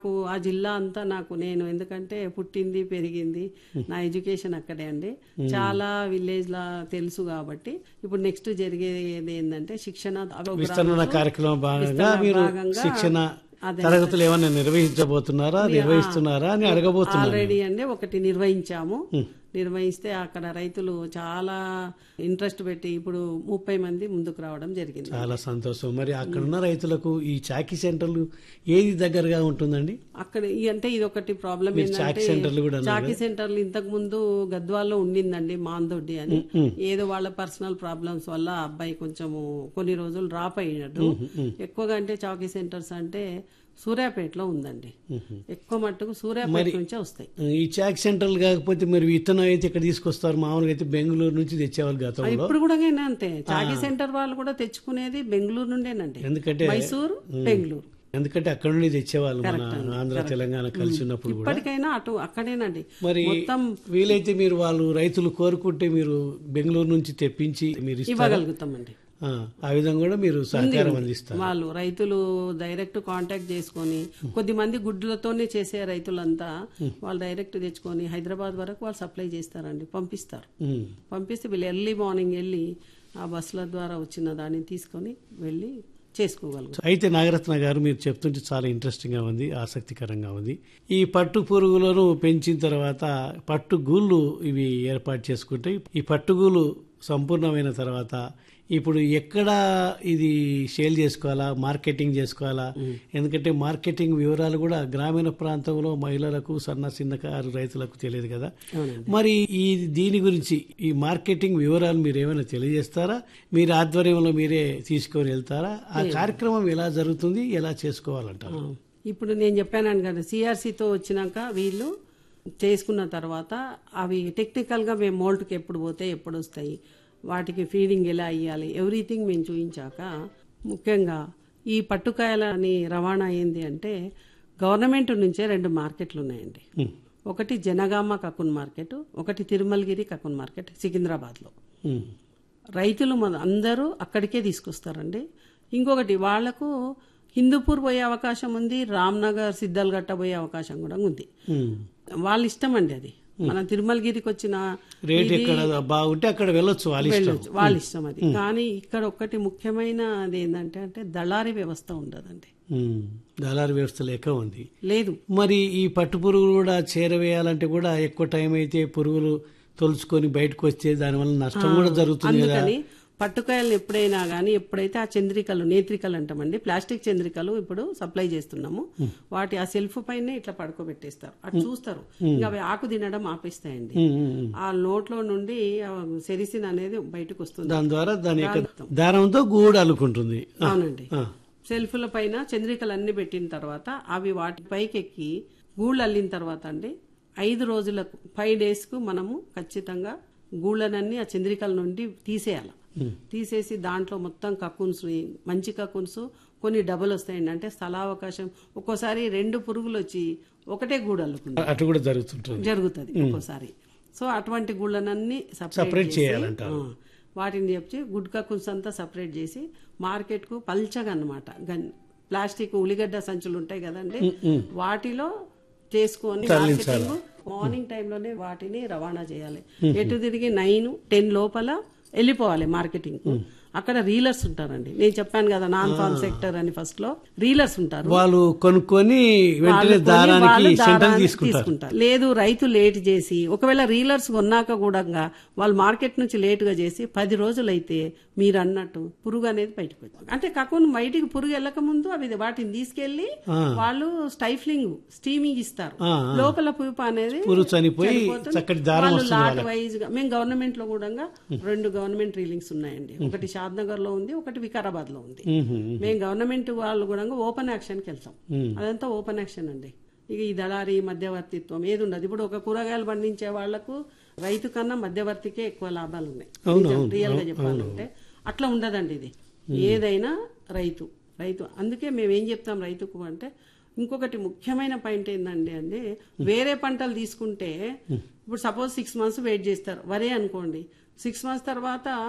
నాకు ఆ జిల్లా అంతా నాకు నేను ఎందుకంటే పుట్టింది పెరిగింది నా ఎడ్యుకేషన్ అక్కడే అండి చాలా విలేజ్ లా తెలుసు కాబట్టి ఇప్పుడు నెక్స్ట్ జరిగేది ఏంటంటే శిక్షణ విస్తరణ కార్యక్రమం భాగంగా విస్తరణ మీరు భాగంగా శిక్షణ అదే తరగతులు ఏమైనా నిర్వహించబోతున్నారా నిర్వహిస్తున్నారా అని అడగబోతున్నారు ఆల్రెడీ అండి ఒకటి నిర్వహించాము నిర్వహిస్తే అక్కడ రైతులు చాలా ఇంట్రెస్ట్ పెట్టి ఇప్పుడు ముప్పై మంది ముందుకు రావడం జరిగింది చాలా సంతోషం మరి అక్కడున్న రైతులకు ఈ చాకీ సెంటర్లు ఏది దగ్గరగా ఉంటుందండి అక్కడ ఈ అంటే ఇది ఒకటి ప్రాబ్లం మీరు చాకీ సెంటర్లు కూడా అన్నారు చాకీ సెంటర్లు ఇంతకు ముందు గద్వాల్లో ఉండిందండి మాందొడ్డి అని ఏదో వాళ్ళ పర్సనల్ ప్రాబ్లమ్స్ వల్ల ఆ అబ్బాయి కొంచెము కొన్ని రోజులు డ్రాప్ అయ్యాడు ఎక్కువగా అంటే చాకీ సెంటర్స్ అంటే సూర్యాపేటలో ఉందండి ఎక్కువ మట్టుకు సూర్యాపేట నుంచే వస్తాయి ఈ చాక్ సెంటర్లు కాకపోతే మరి విత్తనం అయితే ఇక్కడ తీసుకొస్తారు మామూలుగా అయితే బెంగళూరు నుంచి తెచ్చేవాళ్ళు గతంలో ఇప్పుడు కూడా అంతే చాకీ సెంటర్ వాళ్ళు కూడా తెచ్చుకునేది బెంగళూరు నుండేనండి ఎందుకంటే మైసూరు బెంగళూరు ఎందుకంటే అక్కడ నుండి తెచ్చేవాళ్ళు మన ఆంధ్ర తెలంగాణ కలిసి ఉన్నప్పుడు కూడా ఇప్పటికైనా అటు అక్కడేనండి మరి మొత్తం వీలైతే మీరు వాళ్ళు రైతులు కోరుకుంటే మీరు బెంగళూరు నుంచి తెప్పించి మీరు ఇస్తారు ఇవ్వగలుగుతామండి ఆ, ఆ విధంగా కూడా మీరు సహకారం అందిస్తారు వాళ్ళు రైతులు డైరెక్ట్ కాంటాక్ట్ చేసుకొని కొద్ది మంది గుడ్లతోనే చేసే రైతులంతా వాళ్ళు డైరెక్ట్ తెచ్చుకొని హైదరాబాద్ వరకు వాళ్ళు సప్లై చేస్తారండి పంపిస్తారు ఉమ్. పంపిస్తే వీళ్ళు ఎర్లీ మార్నింగ్ వెళ్ళి ఆ బస్సుల ద్వారా వచ్చిన దాన్ని తీసుకొని వెళ్ళి చేసుకోగలుగుతారు అయితే నాగరత్న గారు మీరు చెప్తుంటే చాలా ఇంట్రెస్టింగ్ గా ఉంది ఆసక్తికరంగా ఉంది ఈ పట్టు పురుగులను పెంచిన తర్వాత పట్టు గూళ్ళు ఇవి ఏర్పాటు చేసుకుంటే ఈ పట్టుగూలు సంపూర్ణమైన తర్వాత ఇప్పుడు ఎక్కడ ఇది సేల్ చేసుకోవాలా మార్కెటింగ్ చేసుకోవాలా ఎందుకంటే మార్కెటింగ్ వివరాలు కూడా గ్రామీణ ప్రాంతంలో మహిళలకు సన్న చిన్నకారు రైతులకు తెలియదు కదా మరి ఈ దీని గురించి ఈ మార్కెటింగ్ వివరాలు మీరు ఏమైనా తెలియజేస్తారా మీరు ఆధ్వర్యంలో మీరే తీసుకొని వెళ్తారా ఆ కార్యక్రమం ఎలా జరుగుతుంది ఎలా చేసుకోవాలంటారు ఇప్పుడు నేను చెప్పాను కదా సిఆర్సీతో వచ్చినాక వీళ్ళు చేసుకున్న తర్వాత అవి టెక్నికల్గా మేము మోల్ట్కి ఎప్పుడు పోతే ఎప్పుడు వస్తాయి వాటికి ఫీడింగ్ ఎలా ఇవ్వాలి ఎవ్రీథింగ్ మేము చూపించాక ముఖ్యంగా ఈ పట్టుకాయలని రవాణా ఏంది అంటే గవర్నమెంట్ నుంచే రెండు మార్కెట్లు ఉన్నాయండి ఉమ్. ఒకటి జనగామ కకున్ మార్కెట్ ఒకటి తిరుమలగిరి కకున్ మార్కెట్ సికింద్రాబాద్లో ఉమ్. రైతులు మన అందరూ అక్కడికే తీసుకొస్తారండి ఇంకొకటి వాళ్లకు హిందూపూర్ పోయే అవకాశం ఉంది రామ్నగర్ సిద్ధల్గట్ట పోయే అవకాశం కూడా ఉంది ఉమ్. వాళ్ళ ఇష్టం అండి అది మన తిరుమలగిరికి వచ్చిన రేట్ ఎక్కడ బాగుంటే అక్కడ వెళ్ళొచ్చు వాళ్ళ ఇష్టం వెళ్ళొచ్చు వాళ్ళ ఇష్టం అది కానీ ఇక్కడ ఒక్కటి ముఖ్యమైన అది ఏంటంటే అంటే దళారీ వ్యవస్థ ఉండదండి ఉమ్. దళారీ వ్యవస్థ లేక ఉంది లేదు మరి ఈ పట్టు పురుగులు కూడా చేరవేయాలంటే కూడా ఎక్కువ టైం అయితే పురుగులు తొలుచుకొని బయటకు వస్తే దానివల్ల నష్టం కూడా జరుగుతుంది కదా అందుకని పట్టుకాయలు ఎప్పుడైనా కానీ ఎప్పుడైతే ఆ చంద్రికలు నేత్రికలు అంటామండి ప్లాస్టిక్ చంద్రికలు ఇప్పుడు సప్లై చేస్తున్నాము వాటి ఆ సెల్ఫ్ పైనే ఇట్లా పడుకోబెట్టేస్తారు అటు చూస్తారు ఇంకా అవి ఆకు తినడం ఆపేస్తాయండి ఉమ్, ఉమ్, ఉమ్. ఆ నోట్లో నుండి సెరిసిన్ అనేది బయటకు వస్తుంది దాని ద్వారా దాని యొక్క దారంతో గూడు అల్లుకుంటుంది ఆ, అవునండి ఆ. సెల్ఫ్ల పైన చంద్రికలు అన్ని పెట్టిన తర్వాత అవి వాటి పైకి ఎక్కి గూళ్ళు అల్లిన తర్వాత అండి ఐదు రోజులకు ఫైవ్ డేస్ కు మనము ఖచ్చితంగా గూళ్ళనన్నీ ఆ చంద్రికల నుండి తీసేయాలి తీసేసి దాంట్లో మొత్తం కక్కున్స్ మంచి కక్కున్స్ కొన్ని డబుల్ వస్తాయండి అంటే స్థలావకాశం ఒక్కోసారి రెండు పురుగులు వచ్చి ఒకటే గూడు అల్లుకుంటాయి అటు కూడా జరుగుతుంటుంది జరుగుతుంది ఒక్కోసారి సో అటువంటి గుళ్ళనన్నీ Separate సపరేట్ చేయాలంటారు. వాటిని చెప్పి గుడ్కా కున్స్ అంతా సపరేట్ చేసి మార్కెట్ కు పల్చగా అనమాట ప్లాస్టిక్ ఉల్లిగడ్డ సంచులు ఉంటాయి కదండి వాటిలో చేసుకొని మార్కెటింగ్ మార్నింగ్ టైంలోనే వాటిని రవాణా చేయాలి ఎటు తిరిగి నైన్ టెన్ లోపల వెళ్ళిపోవాలి మార్కెటింగ్ కు అక్కడ రీలర్స్ ఉంటారండి నేను చెప్పాను కదా నాన్ ఫార్మ్ సెక్టర్ అని ఫస్ట్ లో రీలర్స్ ఉంటారు వాళ్ళు కొనుక్కొని వెంటనే వాళ్ళు కొని దారానికి వాళ్ళు సెంటర్ దారానికి తీసుకుంటారు తీసుకుంటారు లేదు రైతు లేట్ చేసి ఒకవేళ రీలర్స్ కొన్నాక కూడా వాళ్ళు మార్కెట్ నుంచి లేట్ గా చేసి పది రోజులైతే మీరు అన్నట్టు పురుగు అనేది బయటకు వచ్చింది అంటే కాకుండా బయటికి పురుగు వెళ్ళక ముందు అవి వాటిని తీసుకెళ్లి వాళ్ళు స్టైఫ్లింగ్ స్టీమింగ్ ఇస్తారు ఆ, లోపల పురుపు అనేది పురుగు చనిపోయి చనిపోతుంది. చక్కటి దారం వాళ్ళు వస్తుంది లాట్ వైజ్ గా మేము గవర్నమెంట్ లో కూడా రెండు గవర్నమెంట్ రీలింగ్స్ ఉన్నాయండి ఒకటి షాద్నగర్ లో ఉంది ఒకటి వికారాబాద్ లో ఉంది ఉహు. మేము గవర్నమెంట్ వాళ్ళు కూడా ఓపెన్ యాక్షన్కి వెళ్తాం అదంతా ఓపెన్ యాక్షన్ అండి ఇక ఈ దళారీ మధ్యవర్తిత్వం ఏది ఉండదు ఇప్పుడు ఒక కూరగాయలు పండించే వాళ్లకు రైతు కన్నా మధ్యవర్తికే ఎక్కువ లాభాలు ఉన్నాయి రియల్ గా చెప్పాలంటే అట్లా ఉండదండి ఇది ఏదైనా రైతు రైతు అందుకే మేము ఏం చెప్తాం రైతుకు అంటే ఇంకొకటి ముఖ్యమైన పాయింట్ ఏంటండి అంటే వేరే పంటలు తీసుకుంటే ఇప్పుడు సపోజ్ సిక్స్ మంత్స్ వెయిట్ చేస్తారు వరే అనుకోండి సిక్స్ మంత్స్ తర్వాత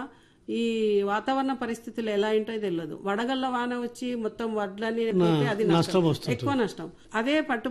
ఈ వాతావరణ పరిస్థితులు ఎలా ఉంటాయో తెలియదు వడగళ్ళ వాన వచ్చి మొత్తం వడ్లని పోతే అది నష్టం నష్టం వస్తుంది ఎక్కువ నష్టం అదే పట్టు